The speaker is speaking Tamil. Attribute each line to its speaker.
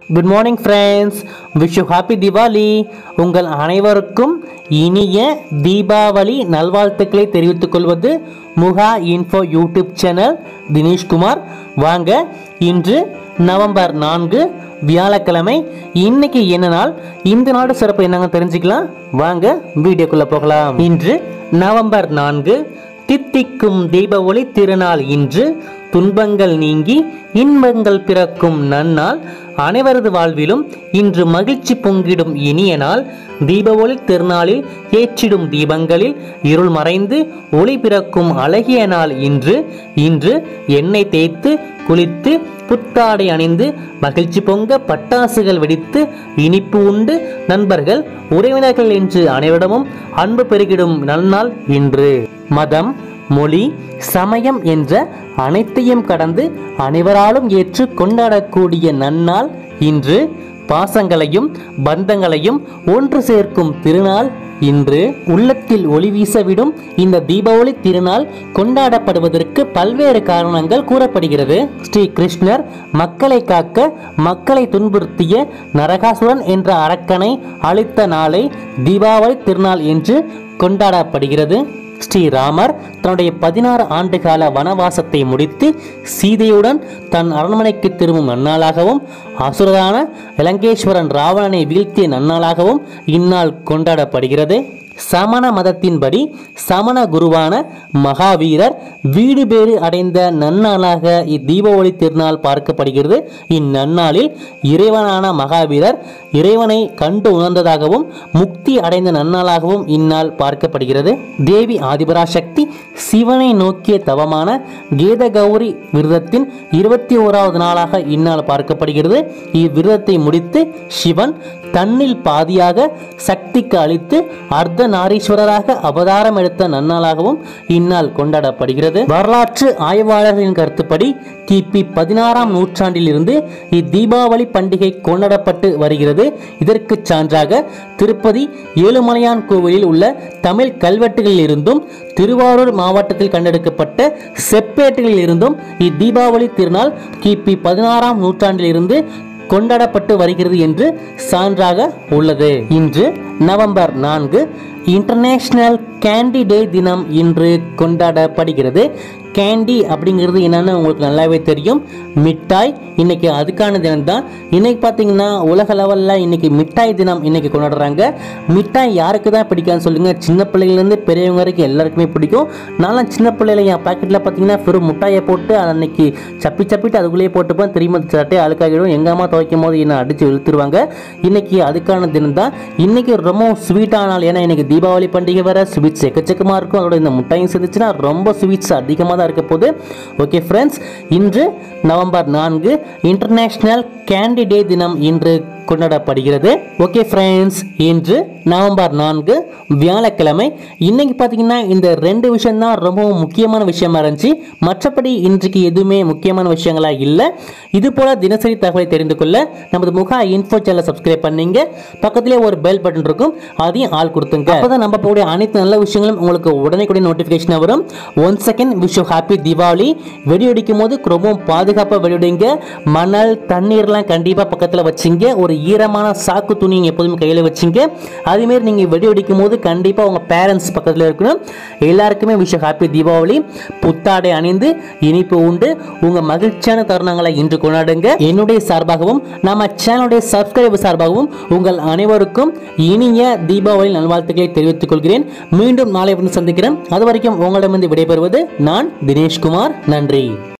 Speaker 1: good morning friends wish you happy Diwali உங்கள் அனைவருக்கும் இனிய தீபாவளி நல்வாழ்த்துக்களை தெரிவித்துக் கொள்வது முகா இன்ஃபோ யூடியூப் சேனல் தினேஷ்குமார் வாங்க இன்று நவம்பர் நான்கு வியாழக்கிழமை இன்னைக்கு என்ன நாள் இந்த நாடு சிறப்பு என்னங்க தெரிஞ்சுக்கலாம் வாங்க வீடியோக்குள்ள போகலாம் இன்று நவம்பர் நான்கு தித்திக்கும் தீப ஒளி திருநாள் இன்று துன்பங்கள் நீங்கி இன்பங்கள் பிறக்கும் நன்னாள் அனைவரது வாழ்விலும் இன்று மகிழ்ச்சி பொங்கிடும் இனிய நாள் தீப ஒளி திருநாளில் ஏற்றிடும் தீபங்களில் இருள் மறைந்து ஒளி பிறக்கும் அழகிய நாள் இன்று இன்று எண்ணெய் தேய்த்து குளித்து புத்தாடை அணிந்து மகிழ்ச்சி பொங்க பட்டாசுகள் வெடித்து இனிப்பு உண்டு நண்பர்கள் உறவினர்கள் என்று அனைவரிடமும் அன்பு பெருகிடும் நன்னாள் இன்று மதம் மொழி சமயம் என்ற அனைத்தையும் கடந்து அனைவராலும் ஏற்று கொண்டாடக்கூடிய நன்னாள் இன்று பாசங்களையும் பந்தங்களையும் ஒன்று சேர்க்கும் திருநாள் இன்று உள்ளத்தில் ஒளி வீசவிடும் இந்த தீபாவளி திருநாள் கொண்டாடப்படுவதற்கு பல்வேறு காரணங்கள் கூறப்படுகிறது ஸ்ரீ கிருஷ்ணர் மக்களை காக்க மக்களை துன்புறுத்திய நரகாசுரன் என்ற அரக்கனை அழித்த நாளை தீபாவளி திருநாள் என்று கொண்டாடப்படுகிறது ஸ்ரீராமர் தன்னுடைய பதினாறு ஆண்டுகால வனவாசத்தை முடித்து சீதையுடன் தன் அரண்மனைக்கு திரும்பும் நன்னாளாகவும் அசுரரான இலங்கேஸ்வரன் ராவணனை வீழ்த்திய நன்னாளாகவும் இந்நாள் கொண்டாடப்படுகிறது சமண மதத்தின்படி சமண குருவான மகாவீரர் வீடு பேறு அடைந்த நன்னாளாக இத்தீபாவளி திருநாள் பார்க்கப்படுகிறது இந்நன்னாளில் இறைவனான மகாவீரர் இறைவனை கண்டு உணர்ந்ததாகவும் முக்தி அடைந்த நன்னாளாகவும் இந்நாள் பார்க்கப்படுகிறது தேவி ஆதிபராசக்தி சிவனை நோக்கிய தவமான கீதகௌரி விரதத்தின் இருபத்தி ஓராவது நாளாக இந்நாள் பார்க்கப்படுகிறது இவ்விரதத்தை முடித்து சிவன் தன்னில் பாதியாக சக்திக்கு அளித்து அர்த்த நாரீஸ்வரராக அவதாரம் எடுத்த நன்னாளாகவும் இந்நாள் கொண்டாடப்படுகிறது வரலாற்று ஆய்வாளர்களின் கருத்துப்படி கிபி பதினாறாம் நூற்றாண்டிலிருந்து இத்தீபாவளி பண்டிகை கொண்டாடப்பட்டு வருகிறது இதற்கு சான்றாக திருப்பதி ஏழுமலையான் கோவிலில் உள்ள தமிழ் கல்வெட்டுகளில் இருந்தும் திருவாரூர் மாவட்டத்தில் கண்டெடுக்கப்பட்ட செப்பேட்டுகளில் இருந்தும் இத்தீபாவளி திருநாள் கிபி பதினாறாம் நூற்றாண்டிலிருந்து கொண்டாடப்பட்டு வருகிறது என்று சான்றாக உள்ளது இன்று நவம்பர் நான்கு இன்டர்நேஷனல் கேண்டி டே தினம் இன்று கொண்டாடப்படுகிறது கேண்டி அப்படிங்கிறது என்னன்னு உங்களுக்கு நல்லாவே தெரியும் மிட்டாய் இன்னைக்கு அதுக்கான தினம் தான் இன்னைக்கு பார்த்தீங்கன்னா உலக லெவலில் இன்னைக்கு மிட்டாய் தினம் இன்னைக்கு கொண்டாடுறாங்க மிட்டாய் யாருக்கு தான் பிடிக்காதுன்னு சொல்லுங்க சின்ன பிள்ளைங்கலேருந்து பெரியவங்க வரைக்கும் எல்லாருக்குமே பிடிக்கும் நான்லாம் சின்ன பிள்ளைல என் பாக்கெட்டில் பார்த்தீங்கன்னா வெறும் முட்டாயை போட்டு அன்னைக்கு சப்பி சப்பிட்டு அதுக்குள்ளேயே போட்டுப்பேன் திரும்ப சட்டையை அழுக்காகிடும் எங்கள் அம்மா துவைக்கும் போது என்னை அடித்து இழுத்துருவாங்க இன்னைக்கு அதுக்கான தினம் தான் இன்னைக்கு ரொம்ப ஸ்வீட்டான நாள் ஏன்னா இன்னைக்கு தீபாவளி பண்டிகை வர ஸ்வீட்ஸ் எக்கச்சக்கமாக இருக்கும் அதோட இந்த முட்டாயும் சேர்ந்துச்சுன்னா ரொம்ப ஸ்வீட்ஸ் அதிகமாக தான் இருக்க போகுது ஓகே ஃப்ரெண்ட்ஸ் இன்று நவம்பர் நான்கு இன்டர்நேஷனல் கேண்டி டே தினம் இன்று கொண்டாடப்படுகிறது ஓகே ஃப்ரெண்ட்ஸ் இன்று நவம்பர் நான்கு வியாழக்கிழமை இன்னைக்கு பார்த்தீங்கன்னா இந்த ரெண்டு விஷயம் தான் ரொம்பவும் முக்கியமான விஷயமா இருந்துச்சு மற்றபடி இன்றைக்கு எதுவுமே முக்கியமான விஷயங்களா இல்லை இது போல தினசரி தகவலை தெரிந்து கொள்ள நமது முகா இன்ஃபோ சேனலை சப்ஸ்கிரைப் பண்ணீங்க பக்கத்திலே ஒரு பெல் பட்டன் இருக்கும் அதையும் ஆள் கொடுத்துங்க அப்பதான் நம்ம போகக்கூடிய அனைத்து நல்ல விஷயங்களும் உங்களுக்கு உடனே நோட்டிஃபிகேஷன் வரும் one second wish you happy Deepavali வெடி வெடிக்கும் போது ரொம்பவும் பாதுகாப்பாக வெடிவிடுங்க மணல் தண்ணீர்லாம் கண்டிப்பாக பக்கத்தில் வச்சிங்க ஒரு ஈரமான சாக்கு துணி எப்போதுமே கையில் வச்சிங்க அதேமாரி நீங்கள் வெடி வெடிக்கும் போது கண்டிப்பாக உங்கள் பேரண்ட்ஸ் பக்கத்தில் இருக்கணும் எல்லாருக்குமே விஷ் ஹாப்பி தீபாவளி புத்தாடை அணிந்து இனிப்பு உண்டு உங்கள் மகிழ்ச்சியான தருணங்களை இன்று கொண்டாடுங்க என்னுடைய சார்பாகவும் நம்ம சேனலுடைய சப்ஸ்கிரைபர் சார்பாகவும் உங்கள் அனைவருக்கும் இனிய தீபாவளி நல்வாழ்த்துக்களை தெரிவித்துக் கொள்கிறேன் மீண்டும் நாளை வந்து சந்திக்கிறேன் அது வரைக்கும் உங்களிடமிருந்து விடைபெறுவது நான் தினேஷ்குமார் நன்றி